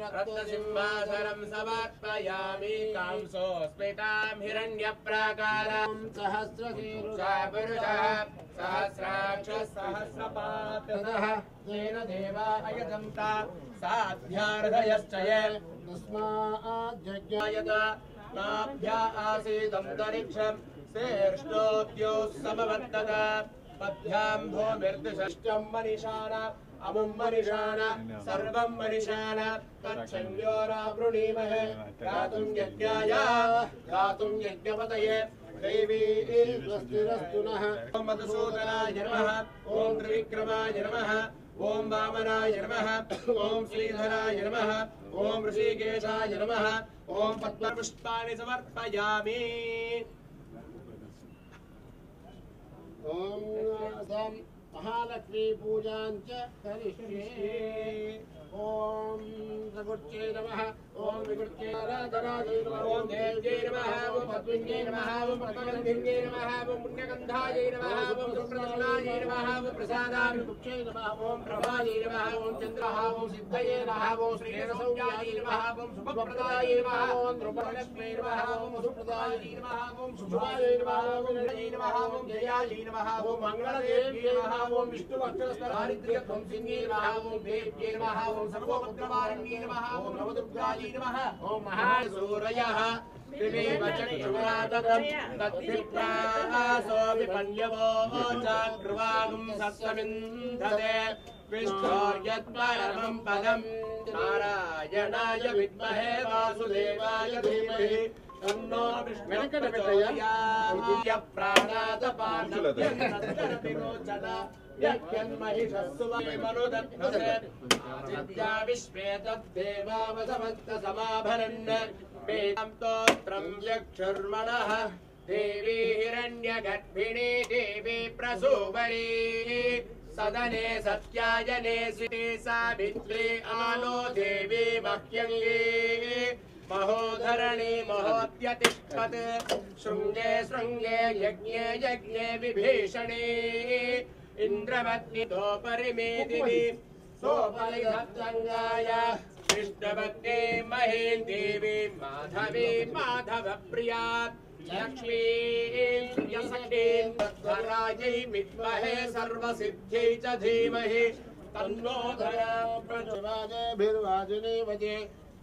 रत्नसिंहासनं समर्पयामि कांसोऽस्मितां हिरण्यप्राकारं सहस्रशीरुषा पुरुषः सहस्राक्षः सहस्रपात् ततः तेन देवा अयजन्ता साध्यार्धयश्च ये तस्माज्जज्ञाय यदा नाभ्या आसीदन्तरिक्षं श्रेष्ठोद्योः समवर्तत पद्भ्यां भूमिर्दिशष्टं मनिषाण अमुं मनिषाण सर्वं मनिषाण तच्छन्द्योरावृणीमहे गातुं यज्ञाय गातुं यज्ञपतये दैवी स्वस्तिरस्तु नः ॐ मधुसूदनाय नमः ॐ त्रिविक्रमाय नमः ॐ वामनाय नमः ॐ श्रीधराय नमः ॐ ऋषिकेशाय नमः ॐ पद्मपुष्पाणि समर्पयामि ॐ सं महालक्ष्मी पूजां च करिष्ये ॐ सगुच्चे नमः ॐ विगुच्चे राधराजै नमः ॐ देव्यै नमः ॐ पद्मिन्यै नमः ॐ पद्मगन्धिन्यै नमः ॐ पुण्यगन्धायै नमः ॐ सुप्रसन्नायै नमः ॐ प्रसादामि विगुच्चे नमः ॐ प्रभायै नमः ॐ चन्द्रः ॐ सिद्धये नमः ॐ श्रीरसौजायै नमः ॐ शुभप्रदायै नमः ॐ ध्रुवलक्ष्मै नमः ॐ सुप्रदायै नमः ॐ शुभायै नमः ॐ जयै नमः ॐ जयायै नमः ॐ मङ्गलदेव्यै नमः ॐ विष्णुवक्षस्थदारिद्र्यध्वंसिन्यै नमः ॐ देव्यै नमः ॐ सर्वोपद्रवारण्यै नमः ॐ नवदुर्गायै नमः ॐ महासूरयः त्रिमेव चक्षुराददं तद्विप्रासो विपण्यवो चाग्रवागुं सत्समिन्धते विष्णोर्यत्परमं पदं नारायणाय विद्महे वासुदेवाय धीमहि तन्नो विष्णुप्रचोदयात् प्राणादपानविरोचन यज्ञन्महिषस्सुवैमनुदत्तसे आदित्या विश्वे तद्देवावसमस्तसमाभरन् वेदं स्तोत्रं यक्षुर्मणः देवी हिरण्यगर्भिणी देवी प्रसूबरी सदने सत्यायने सिते सावित्री आनो देवी मह्यङ्गे महोधरणे महोद्यतिष्ठत् शृङ्गे शृङ्गे यज्ञे यज्ञे विभीषणे इन्द्रवत्नितो परिमेदिनि सोपरिधत्सङ्गाय कृष्णवत्ने महीं देवी माधवी माधवप्रिया लक्ष्मीं प्रियसखीं तद्धरायै विद्महे सर्वसिद्ध्यै च धीमहि तन्नो धरा प्रचवाजभिर्वाजनेवजे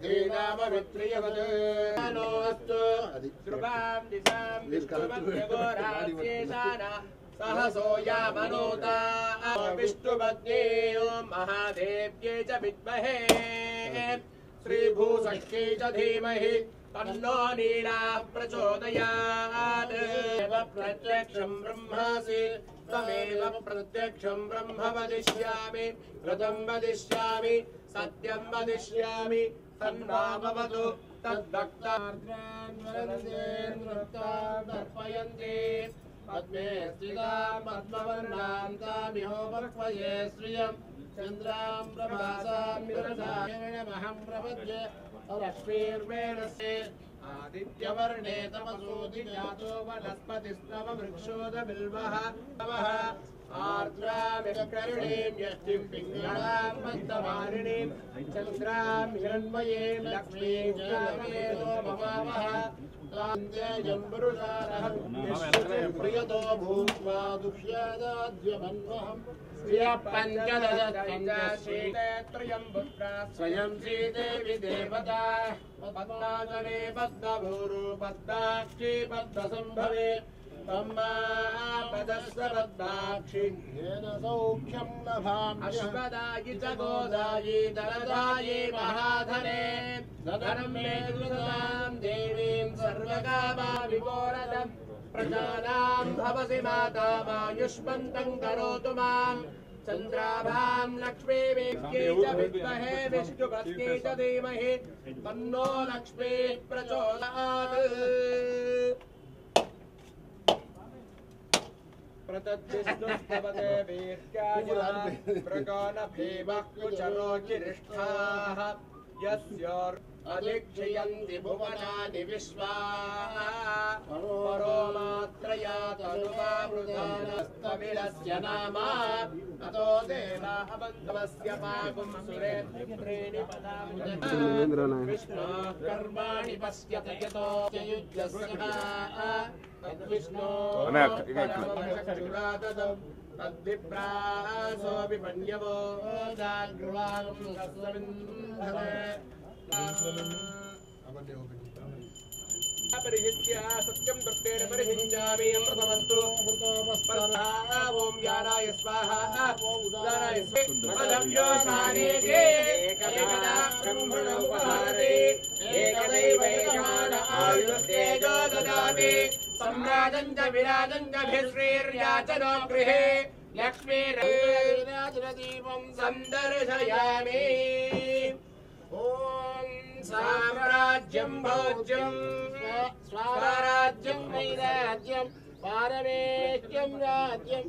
श्रीरामरुद्रियवदनोऽस्तु कृपां दिशां विष्णुमध्यगोरास्येशान सहसो यामनोता विष्णुपत्नी ॐ महादेव्यै च विद्महे श्रीभूषक्यै च धीमहि तन्नो नीलाः प्रचोदयात् एव प्रत्यक्षं ब्रह्मासि त्वमेव प्रत्यक्षं ब्रह्म वदिष्यामि व्रतं वदिष्यामि सत्यं वदिष्यामि तन्नामवतु तद्भक्तार्पयन्ति पद्मे स्थितां पद्मवर्णां तामिहोपक्वये श्रियं चन्द्रां प्रभासां विरसायणमहं प्रपद्ये लक्ष्मीर्वेणस्य आदित्यवर्णे तमसोऽधि जातो वनस्पतिस्तव वृक्षोदबिल्वः तवः आर्द्रामिकरुणीं यष्टिं पिङ्गळां मन्दमालिनीं चन्द्रां हिरण्मयीं लक्ष्मीं जामेतो ममावः प्रियतो भूत्वा दुष्यादाद्यमन्वहम् स्वयं श्रीदेवी देवता पद्मासने पद्मभूरु पद्माक्षी पद्मसम्भवे पद्मापदस्य पद्माक्षी येन सौख्यं लभाम्यहम् अश्वदायि च गोदायि दरदायि महाधने धनं मे दुर्गां देवीं सर्वकामाविपोरदम् प्रजानां भवसि माता मायुष्मन्तं करोतु माम् चन्द्राभां लक्ष्मीमेक्यै च विद्महे विष्णुपत्नी च धीमहि तन्नो लक्ष्मीः प्रचोदयात् प्रतद्विष्णुस्तवते वीर्याय प्रकोनभीमः कुचरो गिरिष्ठाः यस्योर् अदीक्षयन्ति भुवनानि विश्वा परो मात्रया तनुवामृतानस्तविलस्य नाम अतो देवाः बन्धवस्य पापुं सुरेन्द्रेणि पदामुदः विष्णोः कर्माणि पश्यत यतो च युज्यस्य अनया, इक- इक- तद्विष्णोः तद्विप्रासोऽपि मन्यवो जागृवागं परिहित्य सत्यं दत्तेन परिहिञ्जामि अमृतमस्तु स्पर्धा ॐ ज्ञानाय स्वाहा उदाराय स्वाहा सारेजे एकदा ब्रह्मण उपहारे एकदैव यजमान आयुस्तेजो ददामि सम्राजं च विराजं च भिश्रीर्याचनो गृहे लक्ष्मीराजनदीपं सन्दर्शयामि ॐ साम्राज्यं भोज्यं स्वराज्यं वैराज्यं पारमेष्यं राज्यं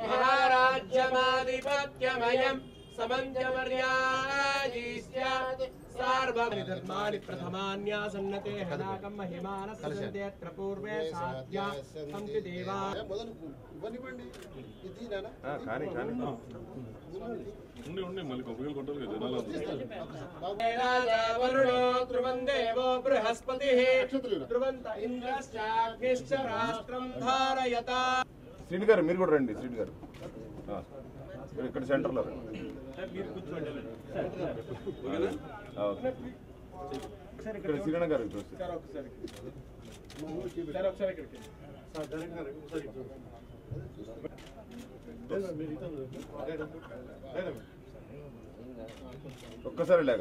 महाराज्यमाधिपत्यमयं समञ्जमर्यादी स्यात् सार्वधर्माणि प्रथमान्यासन्नते हनाकं महिमानः सन्त्यत्र पूर्वे साध्या सन्ति देवा మొదలు ఇవ్వనివ్వండి ఇది నాన్న ఆ, కానీ కానీ ఉండి ఉండి మళ్ళీ కొబ్బరికాయలు కొట్టాలి కదా జనాలు राजा वरुणो ध्रुवं देवो बृहस्पतिः నక్షత్రులు ध्रुवन्त इन्द्रश्चाग्निश्च राष्ट्रं धारयता శ్రీని గారు మీరు కూడా రండి శ్రీని గారు ఆ, మీరు ఇక్కడ సెంటర్లో రండి ఆ, ఓకే. ఇక్కడ శ్రీరణ గారు ఇక్కడ వస్తారు. ఒక్కసారి లేక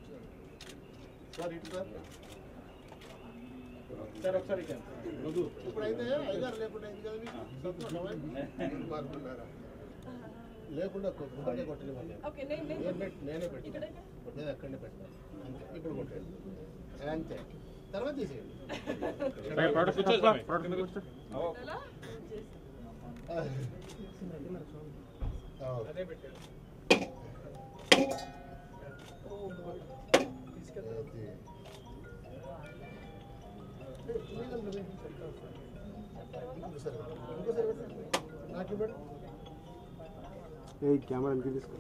ఇప్పుడైతే ఐదారు లేకుండా అయింది కదా మీకు సంతోషమా? మార్పున్నారా? లేకుండా కొబ్బరికాయ కొట్టని వాళ్ళు. ఓకే నేను నేను నేను పెట్టి నేనే పెట్టి నేను అక్కడనే పెట్టాను అంతే ఇప్పుడు కొట్టాను అంతే తర్వాత తీసేయండి ఎలా ఆ, అదే పెట్టాడు అది. ఇంకోసారి ఇంకోసారి పెట్టండి. నాకు ఇవ్వండి. కెమెరా వెనక్కి తీసుకో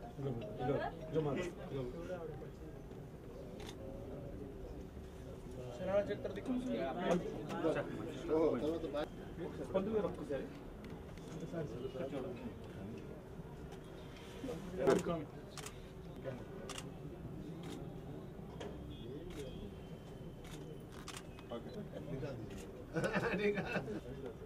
చిత్ర దిక్కు ఓహో, తర్వాత బాగా అది కాదు.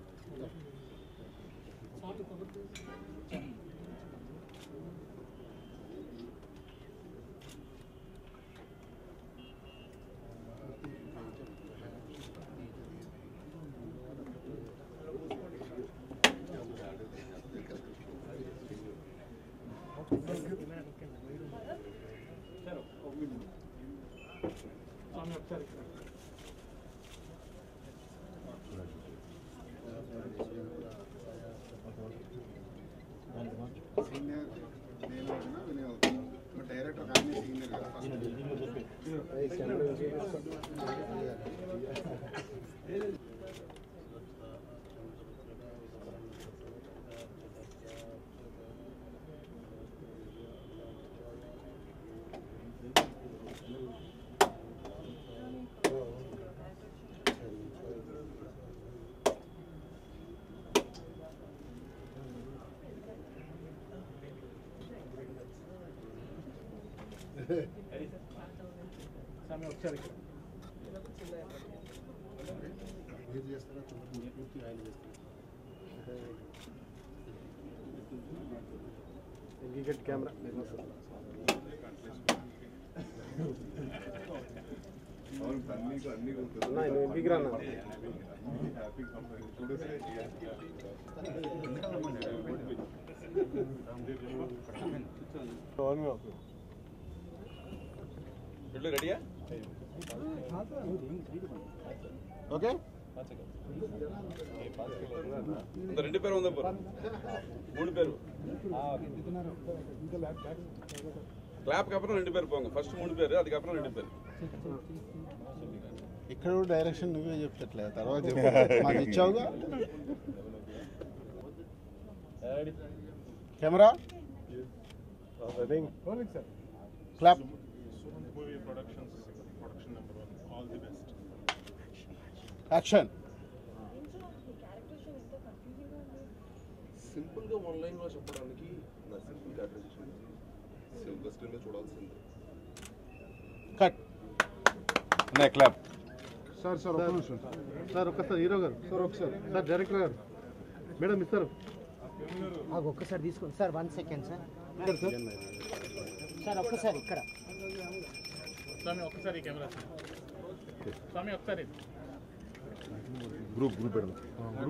సీనియర్ నేను అవుతున్నా వినయ్ అవుతున్నా బట్ డైరెక్టర్ కానీ సీనియర్ కదా ఫస్ట్ మీరు చేస్తారా పూర్తి పూర్తి ఆయన చేస్తారు ఇండికేట్ కెమెరా అవును అన్ని అన్ని అన్నా, ఇది ఇంటికి రా అన్న. హ్యాపీ కంపెనీ చూడేసి రెడీయా ఓకే ரெண்டு பேர் வந்த பாரு மூணு பேர் கிளாப்க்கு அப்புறம் ரெண்டு பேர் போங்க ஃபர்ஸ்ட் மூணு பேர் அதுக்கப்புறம் ரெண்டு பேர் ఇక్కడ కూడా డైరెక్షన్ నువ్వే చెప్తట్లేదు తర్వాత చెప్పు మాకు ఇచ్చావుగా కెమెరా క్లాప్ యాక్షన్ సింపుల్గా వన్ లైన్లో చెప్పడానికి నా సింపుల్ క్యాటరైజేషన్ సింపుల్ స్క్రీన్లో చూడాల్సింది కట్ అన్నయ్య క్లాప్ సార్ సార్ ఒక్క నిమిషం సార్ ఒక్కసారి హీరో గారు సార్ ఒకసారి సార్ డైరెక్టర్ గారు మేడం ఇస్తారు ఆగు, ఒక్కసారి తీసుకోండి sir one second sir sir ఒక్కసారి ఇక్కడ స్వామి ఒక్కసారి కెమెరా స్వామి ఒకసారి గ్రూప్ గ్రూప్ పెడదాం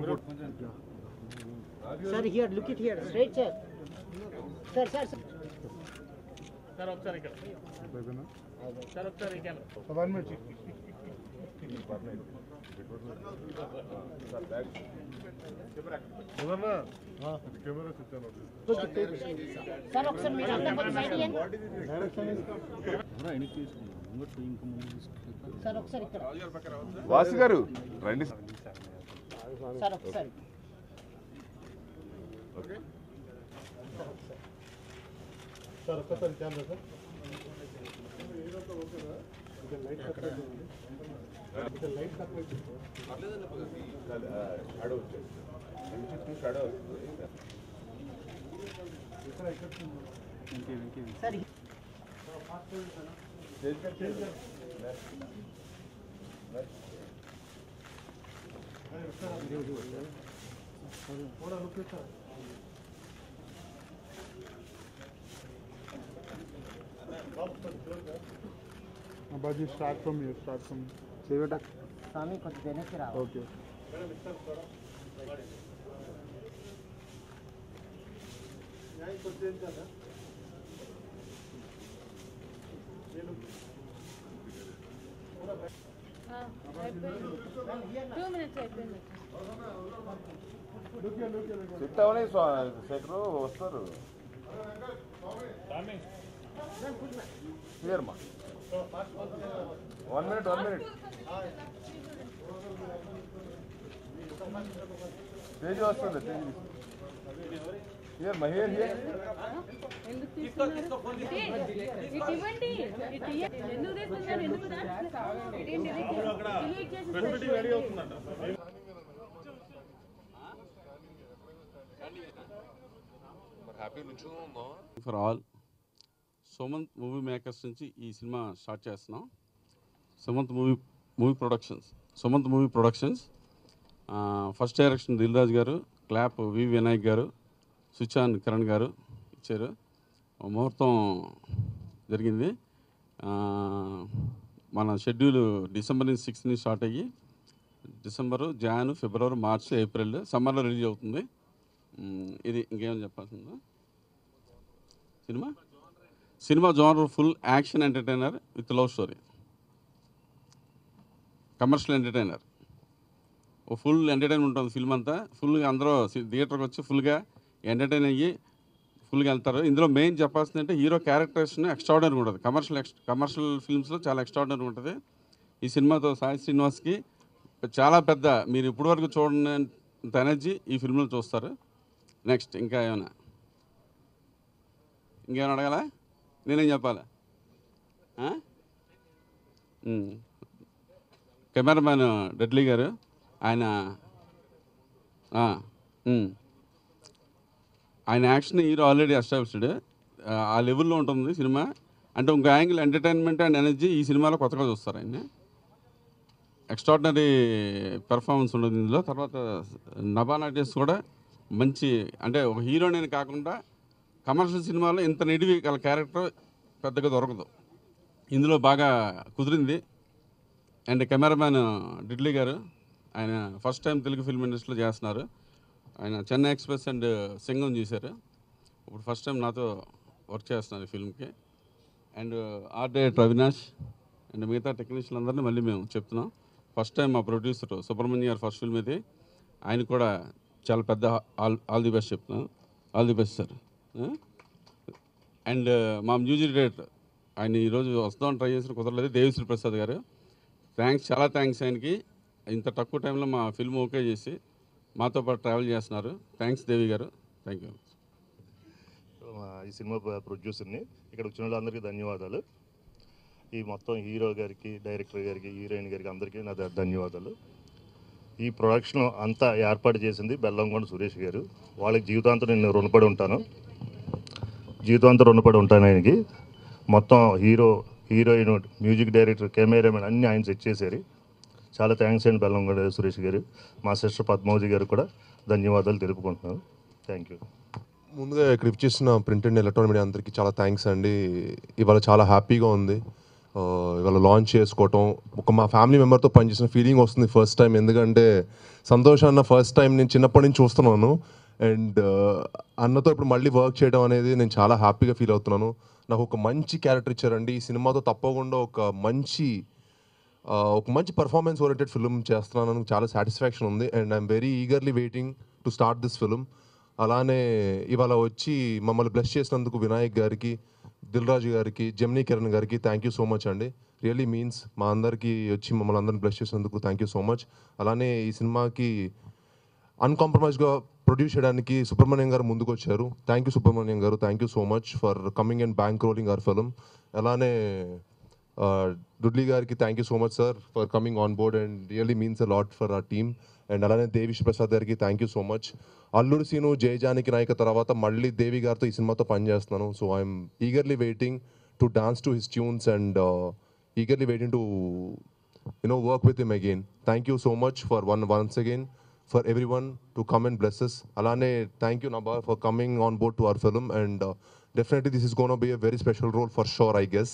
sir here look it here straight sir sir sir sir sir ఒకసారి ఇక్కడ సార్ ఒకసారి ఈ కెమెరా సార్ ఒకసారి మీరు అంతా కొంచెం సైడ్ ఇవ్వండి సార్ ఒకసారి ఇక్కడ వాసు గారు రండి సార్ ఒకసారి సార్ ఒక్కసారి కెమెరా సార్ లైట్ తక్కువ sir Baji start from you start from చేయట స్వామి కొంచెం వెనక్కి రావాలి ఓకే టూ మినిట్స్ అయిపోయింది చెప్తామని శేఖరు వస్తారు క్లియర్ మా one minute one minute Teji వస్తుంది తేజీ హియర్ మహియర్ హియర్ ఎందుకు తీసుకున్నారు ఇటు ఇటు ఇవ్వండి ఇటు ఇయ్య- ఎందుకు తీసుకున్నారు ఎందుకు రా? ఇదేంటి delete చేసి- delete చేసి హ్యాపీ నుంచి ఉందా for all Sumanth movie makers నుంచి ఈ సినిమా స్టార్ట్ చేస్తున్నాం Sumanth movie movie productions Sumanth movie productions first direction Dil Raju గారు క్లాప్ వి వినాయక్ గారు సుచాన్ కిరణ్ గారు ఇచ్చారు ముహూర్తం జరిగింది ఆ, మన షెడ్యూల్ డిసెంబర్ నుంచి సిక్స్త్ నుంచి స్టార్ట్ అయ్యి డిసెంబరు జాన్ ఫిబ్రవరి మార్చ్ ఏప్రిల్ సమ్మర్లో రిలీజ్ అవుతుంది మ్, ఇది ఇంకేమైనా చెప్పాల్సిందా cinema cinema genre full action entertainer with love story commercial entertainer ఓ ఫుల్ ఎంటర్టైన్మెంట్ ఉంటుంది ఫిల్మ్ అంతా ఫుల్గా అందరూ థియేటర్కి వచ్చి ఫుల్గా ఎంటర్టైన్ అయ్యి ఫుల్గా వెళ్తారు ఇందులో మెయిన్ చెప్పాల్సింది అంటే హీరో క్యారెక్టరేషన్ ఎక్స్ట్రాడనరీ ఉంటుంది కమర్షియల్ ఎక్స్ కమర్షియల్ ఫిల్మ్స్లో చాలా ఎక్స్ట్రాడనరీ ఉంటుంది ఈ సినిమాతో సాయి శ్రీనివాస్కి చాలా పెద్ద మీరు ఇప్పటివరకు చూడనంత ఎనర్జీ ఈ ఫిల్మ్లో చూస్తారు నెక్స్ట్ ఇంకా ఏమైనా ఇంకేమైనా అడగాలా నేనేం చెప్పాలా ఆ? ఉమ్. కెమెరామ్యాన్ డెడ్లీ గారు ఆయన ఆ, ఉమ్. ఆయన యాక్షన్ హీరో ఆల్రెడీ ఎస్టాబ్లిష్డ్ ఆ లెవెల్లో ఉంటుంది సినిమా అంటే ఇంకో యాంగిల్ ఎంటర్టైన్మెంట్ అండ్ ఎనర్జీ ఈ సినిమాలో కొత్తగా చూస్తారు ఆయన ఎక్స్ట్రాడినరీ పెర్ఫార్మెన్స్ ఉండదు ఇందులో తర్వాత నభా నటేష్ కూడా మంచి అంటే ఒక హీరోని కాకుండా కమర్షియల్ సినిమాలో ఇంత నిడివి గల క్యారెక్టర్ పెద్దగా దొరకదు ఇందులో బాగా కుదిరింది అండ్ కెమెరామ్యాన్ డిడ్లీ గారు ఆయన ఫస్ట్ టైం తెలుగు ఫిల్మ్ ఇండస్ట్రీలో చేస్తున్నారు ఆయన చెన్నై ఎక్స్ప్రెస్ అండ్ సింగం చేశారు ఇప్పుడు ఫస్ట్ టైం నాతో వర్క్ చేస్తున్నారు ఈ ఫిల్మ్కి and art director Avinash and మిగతా టెక్నీషియన్ అందరినీ మళ్ళీ మేము చెప్తున్నాం ఫస్ట్ టైం మా ప్రొడ్యూసర్ సుబ్రహ్మణ్య గారు ఫస్ట్ ఫిల్మ్ ఇది ఆయన కూడా చాలా పెద్ద ఆల్ ఆల్ ది బెస్ట్ చెప్తున్నాను all the best sir and మా మ్యూజిక్ డైరెక్టర్ ఆయన ఈరోజు వస్తాం ట్రై చేసిన కుదరలేదు దేవిశ్రీ ప్రసాద్ గారు థ్యాంక్స్ చాలా థ్యాంక్స్ ఆయనకి ఇంత తక్కువ టైంలో మా ఫిల్మ్ ఓకే చేసి మాతో పాటు ట్రావెల్ చేస్తున్నారు థ్యాంక్స్ దేవి గారు థ్యాంక్ యూ మా ఈ సినిమా ప్ర- ప్రొడ్యూసర్ని ఇక్కడ వచ్చిన వాళ్ళందరికీ ధన్యవాదాలు ఈ మొత్తం హీరో గారికి డైరెక్టర్ గారికి హీరోయిన్ గారికి అందరికీ నా ధ- ధన్యవాదాలు ఈ ప్రొడక్షన్ అంతా ఏర్పాటు చేసింది బెల్లంకొండ సురేష్ గారు వాళ్ళకి జీవితాంతం నేను రుణపడి ఉంటాను జీవితాంతం రుణపడి ఉంటాను ఆయనకి మొత్తం hero heroine music director cameraman అన్నీ ఆయన సెట్ చేశారు చాలా థ్యాంక్స్ అండి బెల్లంకొండ సురేష్ గారు మా సిస్టర్ పద్మావతి గారు కూడా ధన్యవాదాలు తెలుపుకుంటున్నాను థ్యాంక్ యూ ముందుగా ఇక్కడ ఇచ్చేసిన ప్రింట్ అండ్ ఎలక్ట్రానిక్ మీడియా అందరికీ చాలా థ్యాంక్స్ అండి ఇవాళ చాలా హ్యాపీగా ఉంది ఆ, ఇవాళ లాంచ్ చేసుకోవటం ఒక మా ఫ్యామిలీ మెంబర్తో పనిచేసిన ఫీలింగ్ వస్తుంది ఫస్ట్ టైం ఎందుకంటే సంతోష్ అన్న ఫస్ట్ టైం నేను చిన్నప్పటి నుంచి చూస్తున్నాను అండ్ అన్నతో ఇప్పుడు మళ్ళీ వర్క్ చేయడం అనేది నేను చాలా హ్యాపీగా ఫీల్ అవుతున్నాను నాకు ఒక మంచి క్యారెక్టర్ ఇచ్చారండి ఈ సినిమాతో తప్పకుండా ఒక మంచి ఆ, ఒక మంచి పర్ఫార్మెన్స్ ఓరియంటెడ్ ఫిల్మ్ చేస్తున్నాను చాలా సాటిస్ఫాక్షన్ ఉంది and I'm very eagerly waiting to start this film అలానే ఇవాళ వచ్చి మమ్మల్ని బ్లెస్ చేసినందుకు వినాయక్ గారికి దిల్ రాజు గారికి జమ్నీ కిరణ్ గారికి థ్యాంక్ యూ సో మచ్ అండి రియల్లీ మీన్స్ మా అందరికీ వచ్చి మమ్మల్ని అందరిని బ్లెస్ చేసినందుకు థ్యాంక్ యూ సో మచ్ అలానే ఈ సినిమాకి అన్కాంప్రమైజ్గా ప్రొడ్యూస్ చేయడానికి సుబ్రహ్మణ్యం గారు ముందుకు వచ్చారు థ్యాంక్ యూ సుబ్రహ్మణ్యం గారు thank you so much for coming and bankrolling our film అలానే డుడ్లీ గారికి thank you so much sir for coming on board and really means a lot for our team and అలానే దేవిష్ ప్రసాద్ గారికి thank you so much Alludu Seenu జయజానికి నాయక తర్వాత మళ్ళీ దేవి గారితో ఈ సినిమాతో పనిచేస్తున్నాను so I'm eagerly waiting to dance to his tunes and eagerly waiting to you know work with him again thank you so much for one once again for everyone to come and bless us alane thank you naba for coming on board to our film and uh, definitely this is going to be a very special role for sure i guess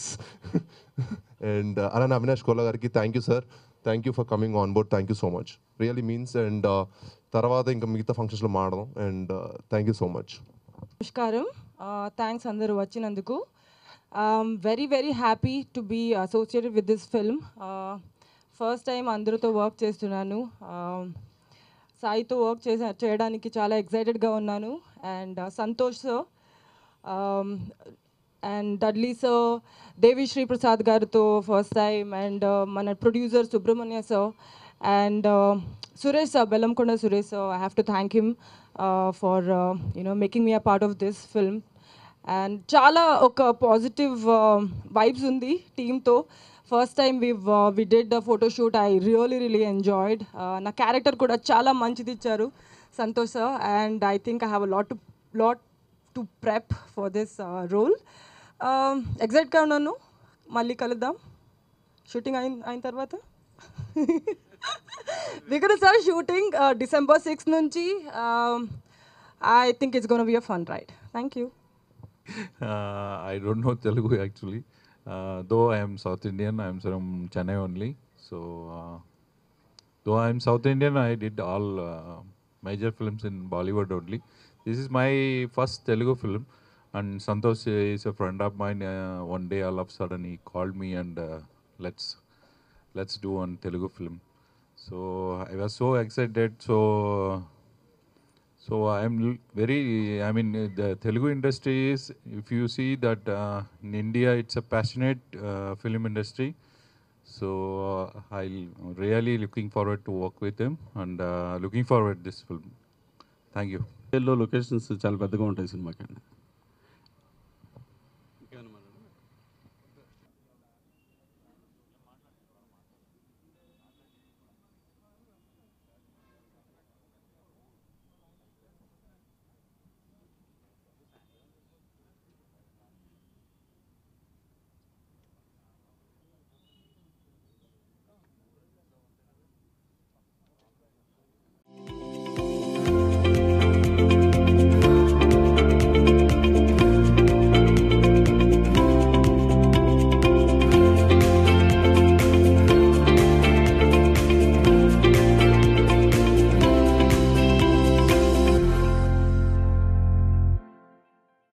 and uh, alane avinash kola gariki thank you sir thank you for coming on board thank you so much really means and uh, తర్వాత ఇంకా మిగతా ఫంక్షన్స్లో మాడదాం and thank you so much నమస్కారం thanks అందరూ వచ్చినందుకు very very happy to be associated with this film first time అందరితో work చేస్తున్నాను Um, సాయితో వర్క్ చేసా చేయడానికి చాలా ఎక్సైటెడ్గా ఉన్నాను and Santosh sir and Dudley sir Devi Sri Prasad గారితో ఫస్ట్ టైం అండ్ మన producer Subrahmanya sir and Suresh sir Bellamkonda Suresh sir I have to thank him for you know making me a part of this film and చాలా ఒక పాజిటివ్ వైబ్స్ ఉంది టీంతో first time we we did the photoshoot I really really enjoyed నా character కూడా చాలా మంచిది ఇచ్చారు Santosh sir and I think I have a lot to lot to prep for this role ఎగ్జైట్గా ఉన్నాను మళ్ళీ కలుద్దాం షూటింగ్ అయిన అయిన తర్వాత వికర్ సార్ షూటింగ్ డిసెంబర్ సిక్స్ నుంచి I think it's gonna be a fun ride thank you uh, I don't know Telugu actually. Uh, though I am South Indian, I am from Chennai only. So, uh, though I am South Indian, I did all uh, major films in Bollywood only. This is my first Telugu film, and Santosh is a friend of mine. Uh, one day, all of a sudden, he called me and uh, let's let's do one Telugu film. So I was so excited. So so I am l- very, I mean, uh, the Telugu industry is, if you see that uh, in India, it's a passionate uh, film industry. So uh, I'm really looking forward to work with him and uh, looking forward this film. Thank you. Locations చాలా పెద్దగా ఉంటాయి సినిమాకి